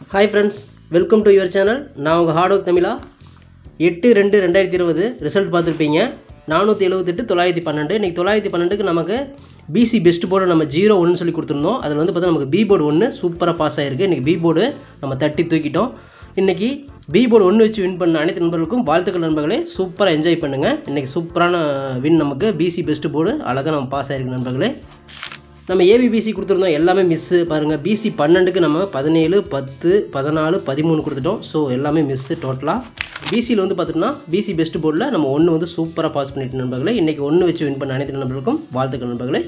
hi friends welcome to your channel நான் உங்கள் hard work தமிழா எட்டு ரெண்டு ரெண்டாயிரத்தி இருபது ரிசல்ட் பார்த்துருப்பீங்க நானூற்றி எழுபத்தெட்டு தொள்ளாயிரத்தி பன்னெண்டு இன்றைக்கி தொள்ளாயிரத்தி பன்னெண்டுக்கு நமக்கு பிசி பெஸ்ட் போர்டு நம்ம ஜீரோ ஒன்று சொல்லி கொடுத்துருந்தோம் அதில் வந்து பார்த்தா நமக்கு பி போர்டு ஒன்று சூப்பராக பாஸ் ஆகிருக்கு இன்றைக்கி பி போர்டு நம்ம தட்டி தூக்கிட்டோம் இன்றைக்கி பி போர்டு ஒன்று வச்சு வின் பண்ண அனைத்து நண்பர்களுக்கும் வாழ்த்துக்கள் நண்பர்களே சூப்பராக என்ஜாய் பண்ணுங்கள் இன்றைக்கி சூப்பரான வின் நமக்கு பிசி பெஸ்ட் போர்டு அழகாக நம்ம பாஸ் ஆகிருக்கு நண்பர்களே நம்ம ஏபிபிசி கொடுத்துருந்தோம் எல்லாமே மிஸ்ஸு பாருங்கள் பிசி பன்னெண்டுக்கு நம்ம பதினேழு பத்து பதினாலு பதிமூணு கொடுத்துட்டோம் ஸோ எல்லாமே மிஸ்ஸு டோட்டலாக பிசியில் வந்து பார்த்தோம்னா பிசி பெஸ்ட் போர்டில் நம்ம ஒன்று வந்து சூப்பராக பாஸ் பண்ணிட்டு நண்பர்களே இன்றைக்கி ஒன்று வச்சு வின் பண்ண அனைத்து நண்பர்களுக்கும் வாழ்த்துக்கள் நண்பர்களே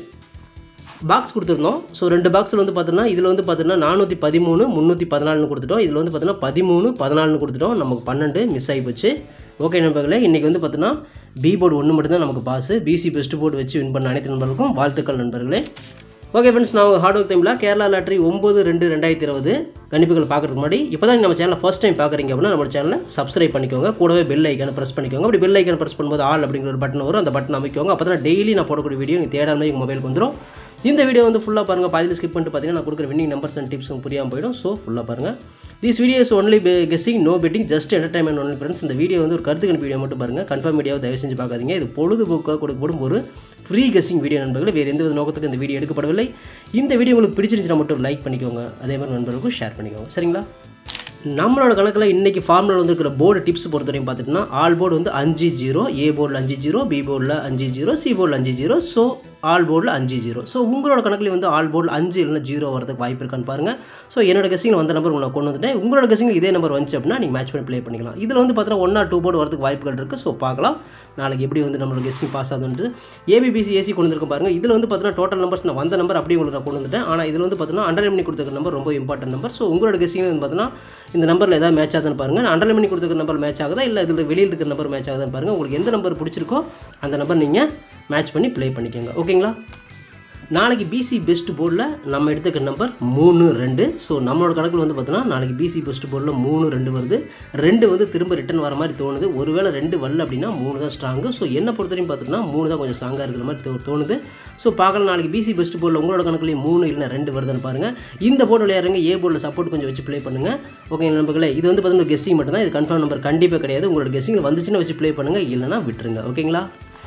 பாக்ஸ் கொடுத்துருந்தோம் ஸோ ரெண்டு பாக்ஸில் வந்து பார்த்தோன்னா இதில் வந்து பார்த்தோன்னா நானூற்றி பதிமூணு முந்நூற்றி பதினாலுன்னு கொடுத்துட்டோம் இதில் வந்து பார்த்தோன்னா பதிமூணு பதினாலுன்னு கொடுத்துட்டோம் நமக்கு பன்னெண்டு மிஸ் ஆகி போச்சு ஓகே நண்பர்களே இன்றைக்கி வந்து பார்த்தோன்னா பி போர்டு ஒன்று மட்டும்தான் நமக்கு பாஸ் பிசி பெஸ்ட் போர்டு வச்சு வின் பண்ண அனைத்து நண்பர்களுக்கும் வாழ்த்துக்கள் நண்பர்களே ஓகே ஃப்ரெண்ட்ஸ் நான் உங்கள் ஹார்ட் ஒர்க் டைமில் கேரளா லாட்ரி ஒம்பது ரெண்டு ரெண்டாயிரத்தி இருபது கணிப்புகள் பார்க்குறதுக்கு முன்னாடி இப்போ தான் நம்ம சேனலை ஃபஸ்ட் டைம் பார்க்குறீங்க அப்படின்னா நம்ம சேனலை சப்ஸ்கிரைப் பண்ணிக்கோங்க கூடவே பெல் ஐக்கான ப்ரெஸ் பண்ணிக்கோங்க அப்படி பெல் ஐக்கான ப்ரெஸ் பண்ணும்போது ஆல் அப்படிங்கிற ஒரு பட்டன் வரும் அந்த பட்டன் அமைக்கோங்க அப்போ தான் டெய்லி நான் போடக்கூடிய வீடியோ நீங்கள் தேடாமல் உங்கள் மொபைலுக்கு வந்துடும் இந்த வீடியோ வந்து ஃபுல்லாக பாருங்கள் பாதியில் ஸ்கிப் பண்ணிட்டு பார்த்தீங்கன்னா நான் கொடுக்குற வின்னிங் நம்பர்ஸ் அண்ட் டிப்ஸ் புரியாமல் போயிடும் ஸோ ஃபுல்லாக பாருங்கள் this video is only guessing no betting just entertainment only friends இந்த வீடியோ வந்து ஒரு கருத்து கணிப்பு வீடியோ மட்டும் பாருங்கள் கன்ஃபார்ம் வீடியோவை தயவு செஞ்சு பார்க்காதீங்க இது பொழுதுபோக்காக கொடுக்கப்படும் ஒரு ஃப்ரீ கெஸ்ஸிங் வீடியோ நண்பர்கள் வேறு எந்த வித நோக்கத்துக்கு இந்த வீடியோ எடுக்கப்படவில்லை இந்த வீடியோ உங்களுக்கு பிடிச்சிருந்துச்சுன்னா மட்டும் லைக் பண்ணிக்கோங்க அதே மாதிரி நண்பர்களுக்கும் ஷேர் பண்ணிக்கோங்க சரிங்களா நம்மளோட கணக்கில் இன்றைக்கி ஃபார்மில் வந்துருக்கிற போர்டு டிப்ஸ் பொறுத்தவரையும் பார்த்துட்டுனா ஆல் போர்டு வந்து அஞ்சு ஜீரோ ஏ போர்டில் அஞ்சு ஜீரோ பி போர்டில் அஞ்சு ஜீரோ சி போர்டில் அஞ்சு ஜீரோ ஸோ ஆல் போர்டில் அஞ்சு ஜீரோ ஸோ உங்களோட கணக்கில் வந்து ஆல் போர்டில் அஞ்சு இல்லைனா ஜீரோ வரதுக்கு வாய்ப்பு இருக்கான்னு பாருங்கள் ஸோ என்னோட கெஸிங்கில் வந்த நம்பர் உங்களை கொண்டு வந்துட்டேன் உங்களோட கெஸிங்கில் இதே நம்பர் வந்துச்சு அப்படின்னா நீங்கள் மேட்ச் பண்ணி ப்ளே பண்ணிக்கலாம் இதில் வந்து பார்த்தீங்கன்னா ஒன் ஆர் டூ போர்டு வரதுக்கு வாய்ப்புகள் இருக்குது ஸோ பார்க்கலாம் நாளைக்கு எப்படி வந்து நம்மளோட கெஸ்டிங் பாஸ் ஆகுதுன்ட்டு ஏபிபிசி ஏசி கொண்டு வந்துருக்க பாருங்கள் இதில் வந்து பார்த்தீங்கன்னா டோட்டல் நம்பர்ஸ் நான் வந்த நம்பர் அப்படியே உங்களுக்கு நான் கொண்டு வந்துட்டேன் ஆனால் இதில் வந்து பார்த்தீங்கன்னா அண்டர் பண்ணி கொடுத்துருக்க நம்பர் ரொம்ப இம்பார்ட்டன்ட் நம்பர் ஸோ உங்களோட கெஸ்டிங் வந்து பார்த்தீங்கன்னா இந்த நம்பரில் ஏதாவது மேட்ச் ஆகுதுன்னு பாருங்கள் அண்டர் பண்ணி கொடுத்துருக்க நம்பர் மேட்ச் ஆகுதா இல்லை இதில் வெளியில் இருக்கிற நம்பர் மேட்ச் ஆகுதுன்னு பாருங்கள் உங்களுக்கு எந்த நம்பர் பிடிச்சிருக்கோ அந்த நம்பர் நீங்கள் மேட்ச் பண்ணி ப்ளே பண்ணிக்கோங்க ஓகேங்களா நாளைக்கு பிசி பெஸ்ட் போர்டில் நம்ம எடுத்துக்க நம்பர் மூணு ரெண்டு ஸோ நம்மளோட கணக்கில் வந்து பார்த்தோன்னா நாளைக்கு பிசி பெஸ்ட் போர்டில் மூணு ரெண்டு வருது ரெண்டு வந்து திரும்ப ரிட்டன் வர மாதிரி தோணுது ஒருவேளை ரெண்டு வரல அப்படின்னா மூணு தான் ஸ்ட்ராங்கு ஸோ என்ன பொறுத்தவரையும் பார்த்தோன்னா மூணு தான் கொஞ்சம் ஸ்ட்ராங்காக இருக்கிற மாதிரி தோ- தோணுது ஸோ பார்க்கலாம் நாளைக்கு பிசி பெஸ்ட் போர்டில் உங்களோட கணக்குலேயும் மூணு இல்லைனா ரெண்டு வருதுன்னு பாருங்கள் இந்த போர்டு விளையாடுறங்க ஏ போர்டில் சப்போர்ட் கொஞ்சம் வச்சு ப்ளே பண்ணுங்கள் ஓகே நண்பர்களே இது வந்து பார்த்தீங்கன்னா கெஸ்ஸிங் மட்டும் தான் இது கன்ஃபார்ம் நம்பர் கண்டிப்பாக கிடையாது உங்களோட கெஸ்ஸிங் வந்துச்சுன்னு வச்சு ப்ளே பண்ணுங்கள் இல்லைனா விட்டுருங்க ஓகேங்களா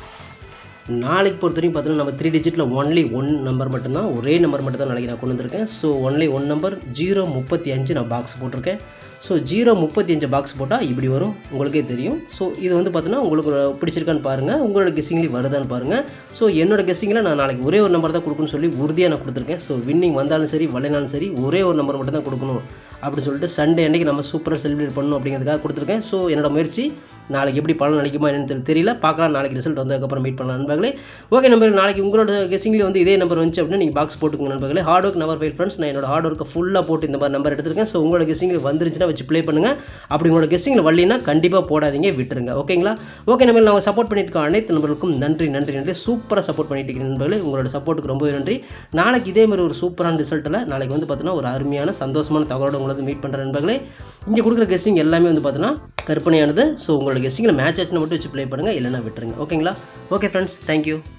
நாளைக்கு பொறுத்தவரைக்கும் பார்த்தீங்கன்னா நம்ம த்ரீ டிஜிட்டில் ஒன்லி ஒன் நம்பர் மட்டும்தான் ஒரே நம்பர் மட்டும் தான் நாளைக்கு நான் கொண்டு வந்திருக்கேன் so only one number zero முப்பத்தி அஞ்சு நான் பாக்ஸ் போட்டிருக்கேன் ஸோ ஜீரோ முப்பத்தி அஞ்சு பாக்ஸ் போட்டால் இப்படி வரும் உங்களுக்கே தெரியும் ஸோ இது வந்து பார்த்தீங்கன்னா உங்களுக்கு ஒரு பிடிச்சிருக்கான்னு பாருங்கள் உங்களோட கெஸ்ஸிங்லேயும் வருதான்னு பாருங்கள் ஸோ என்னோட கெஸ்ஸிங்கில் நான் நாளைக்கு ஒரே ஒரு நம்பர் தான் கொடுக்கணும்னு சொல்லி உறுதியாக நான் கொடுத்துருக்கேன் ஸோ வின்னிங் வந்தாலும் சரி வரலைனாலும் சரி ஒரே ஒரு நம்பர் மட்டும் தான் கொடுக்கணும் அப்படின்னு சொல்லிட்டு சண்டே அன்னைக்கு நம்ம சூப்பராக செலிப்ரேட் பண்ணணும் அப்படிங்கிறதுக்காக கொடுத்துருக்கேன் ஸோ என்னோட முயற்சி நாளைக்கு எப்படி பலன் அளிக்குமா என்னன்னு தெரி- தெரியல பார்க்கலாம் நாளைக்கு ரிசல்ட் வந்ததுக்கப்புறம் மீட் பண்ணலாம் நண்பர்களே ஓகே நம்பர் நாளைக்கு உங்களோட கெஸிங்லேயே வந்து இதே நம்பர் வந்துச்சு அப்படின்னா நீங்கள் பாக்ஸ் போட்டுக்கோங்க நண்பர்களே hard work number five friends நான் என்னோட ஹார்ட் ஒர்க்கை ஃபுல்லாக போட்டு இந்த மாதிரி நம்பர் எடுத்திருக்கேன் ஸோ உங்களோட கெஸிங்கில் வந்துருச்சுன்னா வச்சு ப்ளே பண்ணுங்கள் அப்படி உங்களோட கெஸிங்கில் வரலைன்னா கண்டிப்பாக போடாதீங்க விட்டுருங்க ஓகேங்களா ஓகே நம்ம நாங்கள் சப்போர்ட் பண்ணிட்டு இருக்க அனைத்து நண்பர்களுக்கும் நன்றி நன்றி நன்றி சூப்பராக சப்போர்ட் பண்ணிட்டு இருக்கீங்க நண்பர்களே உங்களோட சப்போர்ட்டுக்கு ரொம்பவே நன்றி நாளைக்கு இதே மாதிரி ஒரு சூப்பரான ரிசல்ட்டில் நாளைக்கு வந்து பார்த்தீங்கன்னா ஒரு அருமையான சந்தோஷமான தகவலோட உங்களை வந்து மீட் பண்ணுற நண்பர்களே இங்கே கொடுக்குற கெஸ்டிங் எல்லாமே வந்து பார்த்தீங்கன்னா கற்பனையானது ஸோ உங்களோட கெஸ்டிங்கில் மேட்ச் ஆச்சுன்னு மட்டும் வச்சு ப்ளே பண்ணுங்கள் இல்லைன்னா விட்டுருங்க ஓகேங்களா ஓகே ஃப்ரெண்ட்ஸ் தேங்க்யூ